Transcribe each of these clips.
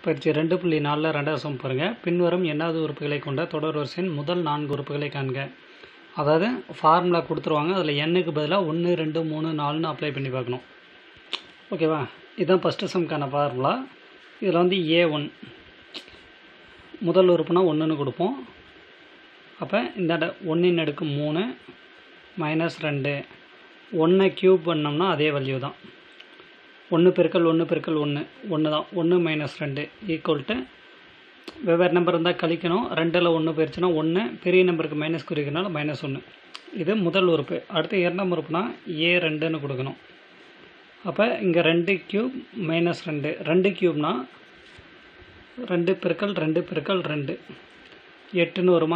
பயிற்சி ரெண்டு புள்ளி நாலில் ரெண்டாவது சம் பாருங்கள் பின்வரும் எண்ணாவது உறுப்புகளை கொண்ட தொடர் வரிசையின் முதல் நான்கு உறுப்புகளை காண்க அதாவது ஃபார்முலா கொடுத்துருவாங்க அதில் எண்ணுக்கு பதிலாக ஒன்று ரெண்டு மூணு நாலுன்னு அப்ளை பண்ணி பார்க்கணும் ஓகேவா இதுதான் ஃபஸ்ட்டு சம்க்கான ஃபார்முலா இதில் வந்து ஏ ஒன் முதல் உறுப்புனா ஒன்றுன்னு கொடுப்போம் அப்போ இந்த ஒன்றின் அடுக்கு மூணு மைனஸ் ரெண்டு ஒன்றை க்யூப் பண்ணோம்னா அதே வேல்யூ தான் ஒன்று பெருக்கல் ஒன்று பெருக்கல் ஒன்று ஒன்று தான் ஒன்று மைனஸ் ரெண்டு ஈக்குவல் டு வெவ்வேறு நம்பர் இருந்தால் கழிக்கணும் ரெண்டில் ஒன்று போயிடுச்சுன்னா ஒன்று பெரிய நம்பருக்கு மைனஸ் குறிக்கிறனால மைனஸ் ஒன்று இது முதல் உறுப்பு அடுத்து இரண்டாம் உறுப்புனா ஏ ரெண்டுன்னு கொடுக்கணும் அப்போ இங்கே ரெண்டு க்யூப் மைனஸ் ரெண்டு ரெண்டு க்யூப்னா ரெண்டு பெருக்கல் ரெண்டு பெருக்கல் ரெண்டு எட்டுன்னு வருமா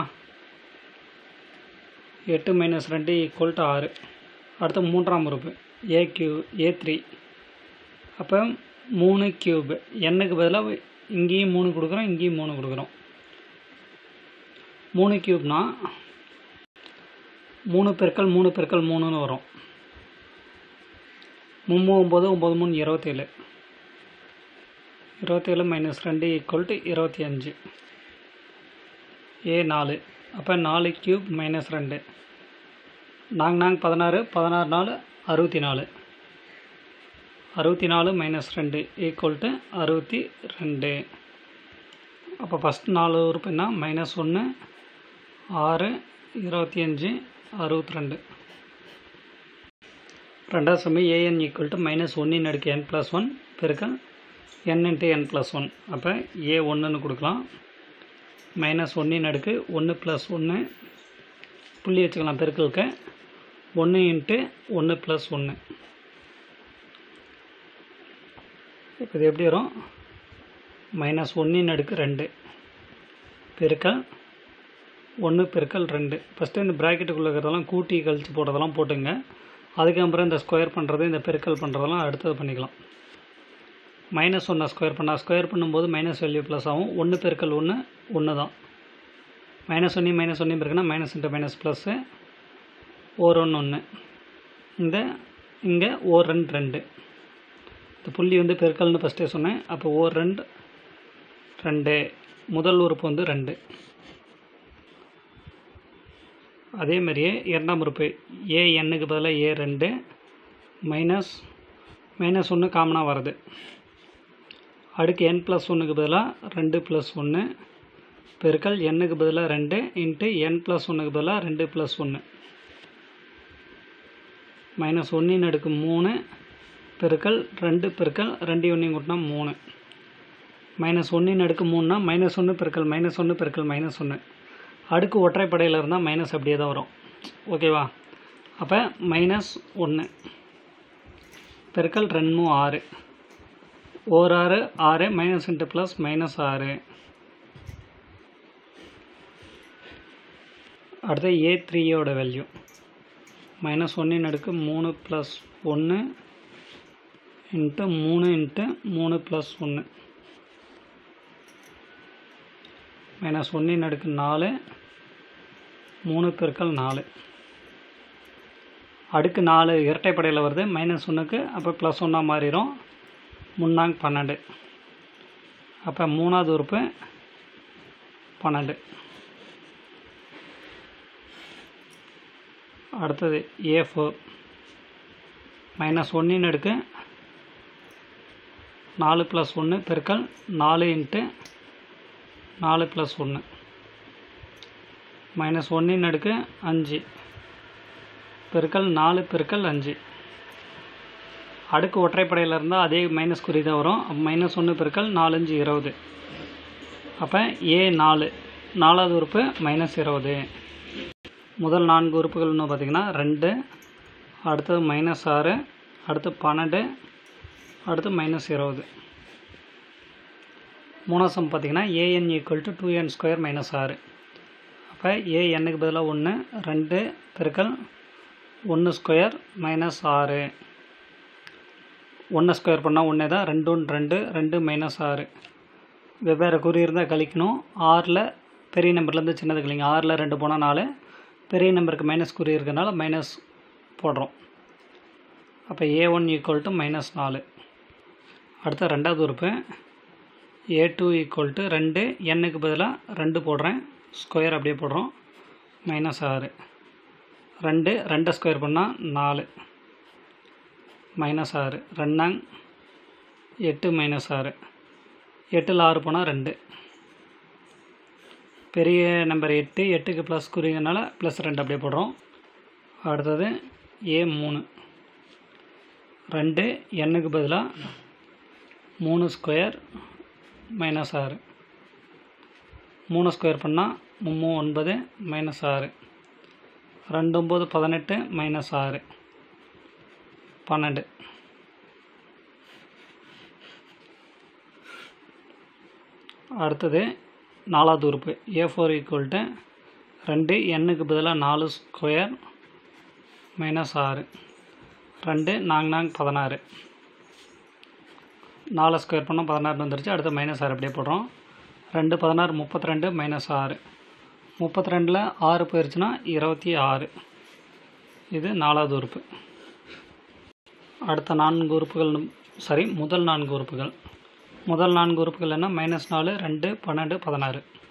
எட்டு மைனஸ் ரெண்டு ஈக்குவல் டு ஆறு அடுத்து மூன்றாம் உறுப்பு ஏ கியூ ஏ த்ரீ அப்போ மூணு கியூப் எண்ணுக்கு பதிலாக இங்கேயும் மூணு கொடுக்குறோம் இங்கேயும் மூணு கொடுக்குறோம் மூணு கியூப்னா மூணு பெருக்கல் மூணு பெருக்கல் மூணுன்னு வரும் மும்மூ ஒம்பது ஒம்பது மூணு இருபத்தேழு இருபத்தேழு மைனஸ் ரெண்டு ஈக்குவல் டு இருபத்தி அஞ்சு ஏ நாலு அப்போ நாலு கியூப் மைனஸ் ரெண்டு நாங்க நாங்க பதினாறு பதினாறு நாலு அறுபத்தி நாலு அறுபத்தி நாலு மைனஸ் ரெண்டு ஈக்குவல் டு அறுபத்தி ரெண்டு அப்போ ஃபஸ்ட் நாலு உறுப்புன்னா மைனஸ் ஒன்று ஆறு இருபத்தி அஞ்சு அறுபத்தி ரெண்டு ரெண்டாவது சமயம் ஏஎன் ஈக்குவல் டு மைனஸ் ஒன்னின் அடுக்கு என் ப்ளஸ் ஒன் பெருக்கல் n into n plus one அப்போ ஏ ஒன்றுன்னு கொடுக்கலாம் மைனஸ் ஒன்னின் அடுக்கு ஒன்று ப்ளஸ் ஒன்று புள்ளி வச்சுக்கலாம் பெருக்கலுக்கு ஒன்று இன்ட்டு ஒன்று ப்ளஸ் ஒன்று இப்போ இது எப்படி வரும் மைனஸ் ஒன்றின் அடுக்கு ரெண்டு பெருக்கல் ஒன்று பெருக்கல் ரெண்டு ஃபஸ்ட்டு இந்த ப்ராக்கெட்டுக்குள்ளே இருக்கிறதெல்லாம் கூட்டி கழித்து போடுறதெல்லாம் போட்டுங்க அதுக்கப்புறம் இந்த ஸ்கொயர் பண்ணுறது இந்த பெருக்கல் பண்ணுறதெல்லாம் அடுத்தது பண்ணிக்கலாம் மைனஸ் ஒன்றை ஸ்கொயர் பண்ணால் ஸ்கொயர் பண்ணும்போது மைனஸ் வேல்யூ ப்ளஸ் ஆகும் ஒன்று பெருக்கல் ஒன்று ஒன்று தான் மைனஸ் ஒன்று மைனஸ் ஒன்று இருக்குன்னா மைனஸ் இன்ட்டு மைனஸ் ப்ளஸ்ஸு ஓர் ஒன்று ஒன்று இந்த இங்கே ஓர் ரெண்டு ரெண்டு இந்த புள்ளி வந்து பெருக்கல்னு ஃபஸ்ட்டே சொன்னேன் அப்போ ஓர் ரெண்டு ரெண்டு முதல் உறுப்பு வந்து ரெண்டு அதே மாதிரியே இரண்டாம் உறுப்பு ஏ எண்ணுக்கு பதிலாக ஏ ரெண்டு மைனஸ் மைனஸ் ஒன்று காமனாக வருது அடுக்கு என் ப்ளஸ் ஒன்றுக்கு பதிலாக ரெண்டு ப்ளஸ் ஒன்று பெருக்கல் எண்ணுக்கு பதிலாக ரெண்டு இன்ட்டு என் ப்ளஸ் ஒன்றுக்கு பதிலாக ரெண்டு ப்ளஸ் ஒன்று மைனஸ் ஒன்றின் அடுக்கு மூணு பெருக்கல் ரெண்டு பெருக்கல் ரெண்டு ஒன்றையும் கூட்டினா மூணு மைனஸ் ஒன்றின் அடுக்கு மூணுனா மைனஸ் ஒன்று பெருக்கல் மைனஸ் ஒன்று பெருக்கல் மைனஸ் ஒன்று அடுக்கு ஒற்றைப்படையில் இருந்தால் மைனஸ் அப்படியே தான் வரும் ஓகேவா அப்போ மைனஸ் ஒன்று பெருக்கல் ரெண்டு ஆறு ஓர் ஆறு ஆறு மைனஸ் இன்ட்டு ப்ளஸ் மைனஸ் ஆறு அடுத்து ஏ த்ரீயோட வேல்யூ மைனஸ் ஒன்றின் அடுக்கு மூணு ப்ளஸ் ஒன்று இன்ட்டு மூணு இன்ட்டு மூணு ப்ளஸ் ஒன்று மைனஸ் ஒன்றின் அடுக்கு நாலு மூணு பெருக்கல் நாலு அடுக்கு நாலு இரட்டைப்படையில் வருது மைனஸ் ஒன்றுக்கு அப்போ ப்ளஸ் ஒன்றா மாறிடும் முன்னாங்க பன்னெண்டு அப்போ மூணாவது உறுப்பு பன்னெண்டு அடுத்தது ஏ ஃபோர் மைனஸ் ஒன்றின் அடுக்கு நாலு ப்ளஸ் ஒன்று பெருக்கல் நாலு இன்ட்டு நாலு ப்ளஸ் ஒன்று மைனஸ் ஒன்றின் அடுக்கு அஞ்சு பெருக்கல் நாலு பெருக்கல் அஞ்சு அடுக்கு ஒற்றைப்படையில் இருந்தால் அதே மைனஸ் குறி தான் வரும் மைனஸ் ஒன்று பெருக்கல் நாலஞ்சு இருபது அப்போ ஏ நாலு நாலாவது உறுப்பு மைனஸ் இருபது முதல் நான்கு உறுப்புகள்னு பார்த்திங்கன்னா ரெண்டு அடுத்தது மைனஸ் ஆறு அடுத்து பன்னெண்டு அடுத்து மைனஸ் இருபது மூணாசம் பார்த்திங்கன்னா a n equal to two n square minus ஆறு அப்போ ஏ எண்ணுக்கு பதிலாக ஒன்று ரெண்டு பெருக்கல் ஒன்று ஸ்கொயர் மைனஸ் ஆறு ஒன்று ஸ்கொயர் பண்ணால் ஒன்றே தான் ரெண்டு ஒன்று ரெண்டு ரெண்டு மைனஸ் ஆறு வெவ்வேறு குறி இருந்தால் கழிக்கணும் ஆறில் பெரிய நம்பர்லேருந்து சின்னது கழிங்க ஆறில் ரெண்டு போனால் நாலு பெரிய நம்பருக்கு மைனஸ் குறி இருக்கிறனால மைனஸ் போடுறோம் அப்போ a one equal to minus நாலு அடுத்த ரெண்டாவது உறுப்பு ஏ டூ ஈக்குவல் டு ரெண்டு எண்ணுக்கு பதிலாக ரெண்டு போடுறேன் ஸ்கொயர் அப்படியே போடுறோம் மைனஸ் ஆறு ரெண்டு ரெண்டை ஸ்கொயர் பண்ணால் நாலு மைனஸ் ஆறு ரெண்டாங் எட்டு மைனஸ் ஆறு எட்டில் ஆறு போனால் ரெண்டு பெரிய நம்பர் எட்டு எட்டுக்கு ப்ளஸ் குறிங்கனால ப்ளஸ் ரெண்டு அப்படியே போடுறோம் அடுத்தது ஏ மூணு ரெண்டு எண்ணுக்கு பதிலாக மூணு ஸ்கொயர் மைனஸ் ஆறு மூணு ஸ்கொயர் பண்ணால் மும்மூ ஒன்பது மைனஸ் ஆறு ரெண்டு ஒம்பது பதினெட்டு மைனஸ் ஆறு பன்னெண்டு அடுத்தது நாலாவது உறுப்பு ஏ ஃபோர் ஈக்குவல் டு ரெண்டு எண்ணுக்கு பதிலாக நாலு ஸ்கொயர் மைனஸ் ஆறு ரெண்டு நாங் நாங் பதினாறு நாலு ஸ்கொயர் பண்ணால் பதினாறு வந்துருச்சு அடுத்து மைனஸ் ஆறு அப்படியே போடுறோம் ரெண்டு பதினாறு முப்பத்தி ரெண்டு மைனஸ் ஆறு முப்பத்தி ரெண்டில் ஆறு போயிடுச்சுன்னா இருபத்தி ஆறு இது நாலாவது உறுப்பு அடுத்த நான்கு உறுப்புகள் சாரி முதல் நான்கு உறுப்புகள் முதல் நான்கு உறுப்புகள் என்ன மைனஸ் நாலு ரெண்டு பன்னெண்டு பதினாறு